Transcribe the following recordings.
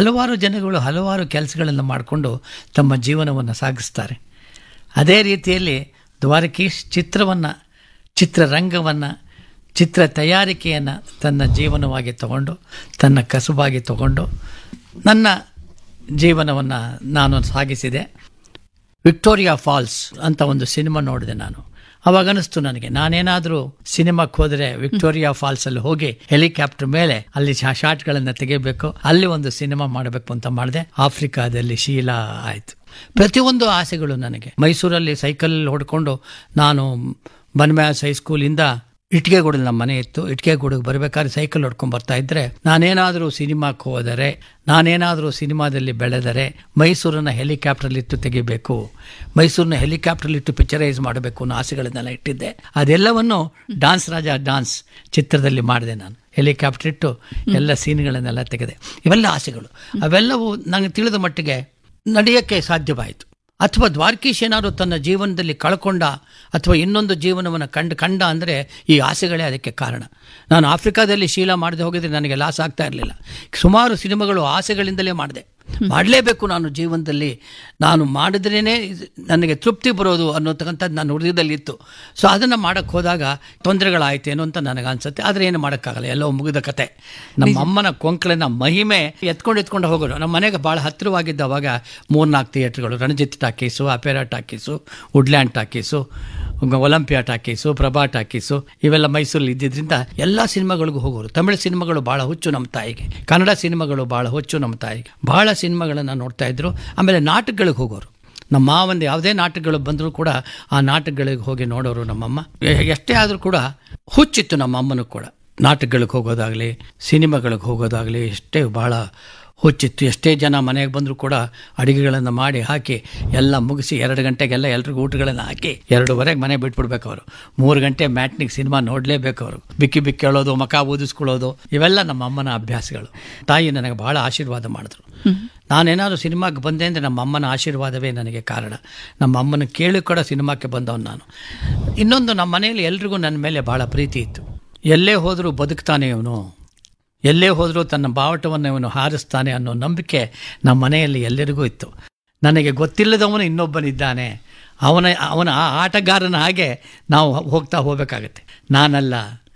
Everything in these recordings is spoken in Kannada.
ಹಲವಾರು ಜನಗಳು ಹಲವಾರು ಕೆಲಸಗಳನ್ನು ಮಾಡಿಕೊಂಡು ತಮ್ಮ ಜೀವನವನ್ನು ಸಾಗಿಸ್ತಾರೆ ಅದೇ ರೀತಿಯಲ್ಲಿ ದ್ವಾರಕೀಶ್ ಚಿತ್ರವನ್ನು ಚಿತ್ರರಂಗವನ್ನು ಚಿತ್ರ ತಯಾರಿಕೆಯನ್ನು ತನ್ನ ಜೀವನವಾಗಿ ತಗೊಂಡು ತನ್ನ ಕಸುಬಾಗಿ ತಗೊಂಡು ನನ್ನ ಜೀವನವನ್ನು ನಾನು ಸಾಗಿಸಿದೆ ವಿಕ್ಟೋರಿಯಾ ಫಾಲ್ಸ್ ಅಂತ ಒಂದು ಸಿನಿಮಾ ನೋಡಿದೆ ನಾನು ಅವಾಗ ಅನಿಸ್ತು ನನಗೆ ನಾನೇನಾದರೂ ಸಿನಿಮಾಕ್ಕೆ ಹೋದರೆ ವಿಕ್ಟೋರಿಯಾ ಫಾಲ್ಸ್ ಅಲ್ಲಿ ಹೋಗಿ ಹೆಲಿಕಾಪ್ಟರ್ ಮೇಲೆ ಅಲ್ಲಿ ಶಾಟ್ಗಳನ್ನು ತೆಗಿಬೇಕು ಅಲ್ಲಿ ಒಂದು ಸಿನಿಮಾ ಮಾಡಬೇಕು ಅಂತ ಮಾಡಿದೆ ಆಫ್ರಿಕಾದಲ್ಲಿ ಶೀಲಾ ಆಯಿತು ಪ್ರತಿಯೊಂದು ಆಸೆಗಳು ನನಗೆ ಮೈಸೂರಲ್ಲಿ ಸೈಕಲ್ ಹೊಡ್ಕೊಂಡು ನಾನು ಬನ್ಮ್ಯಾಸ್ ಹೈಸ್ಕೂಲಿಂದ ಇಟ್ಕೆಗೂಡಲ್ಲಿ ನಮ್ಮ ಮನೆ ಇತ್ತು ಇಟ್ಕೆಗೂಡಿಗೆ ಬರಬೇಕಾದ್ರೆ ಸೈಕಲ್ ಹೊಡ್ಕೊಂಡು ಬರ್ತಾ ಇದ್ರೆ ನಾನೇನಾದರೂ ಸಿನಿಮಾಕ್ಕೆ ಹೋದರೆ ನಾನೇನಾದರೂ ಸಿನಿಮಾದಲ್ಲಿ ಬೆಳೆದರೆ ಮೈಸೂರನ್ನ ಹೆಲಿಕಾಪ್ಟರ್ಲಿಟ್ಟು ತೆಗಿಬೇಕು ಮೈಸೂರನ್ನ ಹೆಲಿಕಾಪ್ಟರ್ಲಿಟ್ಟು ಪಿಕ್ಚರೈಸ್ ಮಾಡಬೇಕು ಅನ್ನೋ ಆಸೆಗಳನ್ನೆಲ್ಲ ಇಟ್ಟಿದ್ದೆ ಅದೆಲ್ಲವನ್ನು ಡಾನ್ಸ್ ರಾಜ ಡಾನ್ಸ್ ಚಿತ್ರದಲ್ಲಿ ಮಾಡಿದೆ ನಾನು ಹೆಲಿಕಾಪ್ಟರ್ ಇಟ್ಟು ಎಲ್ಲ ಸೀನ್ಗಳನ್ನೆಲ್ಲ ತೆಗೆದೆ ಇವೆಲ್ಲ ಆಸೆಗಳು ಅವೆಲ್ಲವೂ ನನಗೆ ತಿಳಿದ ಮಟ್ಟಿಗೆ ನಡೆಯೋಕ್ಕೆ ಸಾಧ್ಯವಾಯಿತು ಅಥವಾ ದ್ವಾರಕೀಶ್ ಏನಾದ್ರು ತನ್ನ ಜೀವನದಲ್ಲಿ ಕಳ್ಕೊಂಡ ಅಥವಾ ಇನ್ನೊಂದು ಜೀವನವನ್ನು ಕಂಡು ಕಂಡ ಅಂದರೆ ಈ ಆಸೆಗಳೇ ಅದಕ್ಕೆ ಕಾರಣ ನಾನು ಆಫ್ರಿಕಾದಲ್ಲಿ ಶೀಲ ಮಾಡದೆ ಹೋಗಿದ್ರೆ ನನಗೆ ಲಾಸ್ ಆಗ್ತಾ ಇರಲಿಲ್ಲ ಸುಮಾರು ಸಿನಿಮಾಗಳು ಆಸೆಗಳಿಂದಲೇ ಮಾಡಿದೆ ಮಾಡಲೇಬೇಕು ನಾನು ಜೀವನದಲ್ಲಿ ನಾನು ಮಾಡಿದ್ರೇ ನನಗೆ ತೃಪ್ತಿ ಬರೋದು ಅನ್ನೋತಕ್ಕಂಥದ್ದು ನನ್ನ ಹೃದಯದಲ್ಲಿ ಇತ್ತು ಸೊ ಅದನ್ನು ಮಾಡೋಕ್ಕೆ ಹೋದಾಗ ತೊಂದರೆಗಳಾಯ್ತೇನೋ ಅಂತ ನನಗೆ ಅನ್ಸುತ್ತೆ ಆದರೆ ಏನು ಮಾಡೋಕ್ಕಾಗಲ್ಲ ಎಲ್ಲೋ ಮುಗಿದ ಕತೆ ನಮ್ಮ ಅಮ್ಮನ ಕೊಂಕಳಿನ ಮಹಿಮೆ ಎತ್ಕೊಂಡು ಎತ್ಕೊಂಡು ಹೋಗೋರು ನಮ್ಮ ಮನೆಗೆ ಭಾಳ ಹತ್ತಿರವಾಗಿದ್ದ ಅವಾಗ ಮೂರ್ನಾಲ್ಕು ಥಿಯೇಟ್ರ್ಗಳು Ranjit talkies Opera talkies Woodland talkies Olympia talkies Prabha talkies ಇವೆಲ್ಲ ಮೈಸೂರಲ್ಲಿ ಇದ್ದಿದ್ರಿಂದ ಎಲ್ಲ ಸಿನಿಮಾಗಳಿಗೂ ಹೋಗೋರು ತಮಿಳು ಸಿನಿಮಾಗಳು ಭಾಳ ಹುಚ್ಚು ನಮ್ಮ ತಾಯಿಗೆ ಕನ್ನಡ ಸಿನಿಮಾಗಳು ಭಾಳ ಹುಚ್ಚು ನಮ್ಮ ತಾಯಿಗೆ ಭಾಳ ಸಿನಿಮಾಗಳನ್ನು ನೋಡ್ತಾ ಇದ್ರು ಆಮೇಲೆ ನಾಟಕಗಳಿಗೆ ಹೋಗೋರು ನಮ್ಮ ಮಾವಂದು ಯಾವುದೇ ನಾಟಕಗಳು ಬಂದರೂ ಕೂಡ ಆ ನಾಟಕಗಳಿಗೆ ಹೋಗಿ ನೋಡೋರು ನಮ್ಮಮ್ಮ ಎ- ಎಷ್ಟೇ ಆದರೂ ಕೂಡ ಹುಚ್ಚಿತ್ತು ನಮ್ಮ ಅಮ್ಮನೂ ಕೂಡ ನಾಟಕಗಳಿಗೆ ಹೋಗೋದಾಗಲಿ ಸಿನಿಮಾಗಳಿಗೆ ಹೋಗೋದಾಗಲಿ ಎಷ್ಟೇ ಭಾಳ ಹುಚ್ಚಿತ್ತು ಎಷ್ಟೇ ಜನ ಮನೆಗೆ ಬಂದರೂ ಕೂಡ ಅಡುಗೆಗಳನ್ನು ಮಾಡಿ ಹಾಕಿ ಎಲ್ಲ ಮುಗಿಸಿ ಎರಡು ಗಂಟೆಗೆಲ್ಲ ಎಲ್ರಿಗೂ ಊಟಗಳನ್ನು ಹಾಕಿ ಎರಡೂವರೆಗೆ ಮನೆ ಬಿಟ್ಬಿಡ್ಬೇಕು ಅವರು ಮೂರು ಗಂಟೆ ಮ್ಯಾಟ್ನಿಗೆ ಸಿನಿಮಾ ನೋಡಲೇಬೇಕು ಅವರು ಬಿಕ್ಕಿ ಬಿಕ್ಕಿ ಹೇಳೋದು ಮಕ ಊದಿಸ್ಕೊಳ್ಳೋದು ಇವೆಲ್ಲ ನಮ್ಮ ಅಮ್ಮನ ಅಭ್ಯಾಸಗಳು ತಾಯಿ ನನಗೆ ಬಹಳ ಆಶೀರ್ವಾದ ಮಾಡಿದ್ರು ನಾನೇನಾದರೂ ಸಿನಿಮಾಗೆ ಬಂದೆ ಅಂದರೆ ನಮ್ಮ ಅಮ್ಮನ ಆಶೀರ್ವಾದವೇ ನನಗೆ ಕಾರಣ ನಮ್ಮ ಅಮ್ಮನ ಕೇಳಿ ಕೂಡ ಸಿನಿಮಾಕ್ಕೆ ಬಂದವನು ನಾನು ಇನ್ನೊಂದು ನಮ್ಮ ಮನೆಯಲ್ಲಿ ಎಲ್ರಿಗೂ ನನ್ನ ಮೇಲೆ ಭಾಳ ಪ್ರೀತಿ ಇತ್ತು ಎಲ್ಲೇ ಹೋದರೂ ಬದುಕ್ತಾನೆ ಇವನು ಎಲ್ಲೇ ಹೋದರೂ ತನ್ನ ಬಾವಟವನ್ನು ಇವನು ಹಾರಿಸ್ತಾನೆ ಅನ್ನೋ ನಂಬಿಕೆ ನಮ್ಮ ಮನೆಯಲ್ಲಿ ಎಲ್ಲರಿಗೂ ಇತ್ತು ನನಗೆ ಗೊತ್ತಿಲ್ಲದವನು ಇನ್ನೊಬ್ಬನಿದ್ದಾನೆ ಅವನ ಅವನ ಆ ಆಟಗಾರನ ಹಾಗೆ ನಾವು ಹೋಗ್ತಾ ಹೋಗಬೇಕಾಗತ್ತೆ ನಾನಲ್ಲ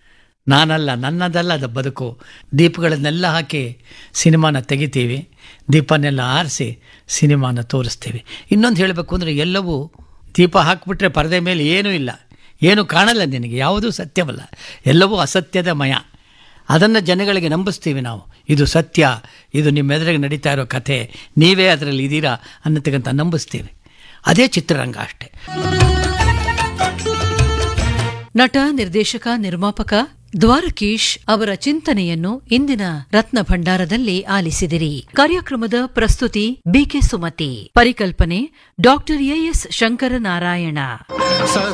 ನಾನಲ್ಲ ನನ್ನದಲ್ಲ ಅದು ಬದುಕು ದೀಪಗಳನ್ನೆಲ್ಲ ಹಾಕಿ ಸಿನಿಮಾನ ತೆಗಿತೀವಿ ದೀಪನೆಲ್ಲ ಆರಿಸಿ ಸಿನಿಮಾನ ತೋರಿಸ್ತೀವಿ ಇನ್ನೊಂದು ಹೇಳಬೇಕು ಅಂದರೆ ಎಲ್ಲವೂ ದೀಪ ಹಾಕಿಬಿಟ್ರೆ ಪರದೆ ಮೇಲೆ ಏನೂ ಇಲ್ಲ ಏನು ಕಾಣಲ್ಲ ನಿನಗೆ ಯಾವುದೂ ಸತ್ಯವಲ್ಲ ಎಲ್ಲವೂ ಅಸತ್ಯದ ಮಯ ಅದನ್ನು ಜನಗಳಿಗೆ ನಂಬಿಸ್ತೀವಿ ನಾವು ಇದು ಸತ್ಯ ಇದು ನಿಮ್ಮ ಎದುರಿಗೆ ನಡೀತಾ ಇರೋ ಕಥೆ ನೀವೇ ಅದರಲ್ಲಿ ಇದ್ದೀರಾ ಅನ್ನತಕ್ಕಂಥ ನಂಬಿಸ್ತೀವಿ ಅದೇ ಚಿತ್ರರಂಗ ಅಷ್ಟೇ ನಟ ನಿರ್ದೇಶಕ ನಿರ್ಮಾಪಕ ದ್ವಾರಕೀಶ್ ಅವರ ಚಿಂತನೆಯನ್ನು ಇಂದಿನ ರತ್ನ ಭಂಡಾರದಲ್ಲಿ ಆಲಿಸಿದಿರಿ ಕಾರ್ಯಕ್ರಮದ ಪ್ರಸ್ತುತಿ ಬಿಕೆ ಸುಮತಿ ಪರಿಕಲ್ಪನೆ ಡಾಕ್ಟರ್ ಎಎಸ್ ಶಂಕರನಾರಾಯಣ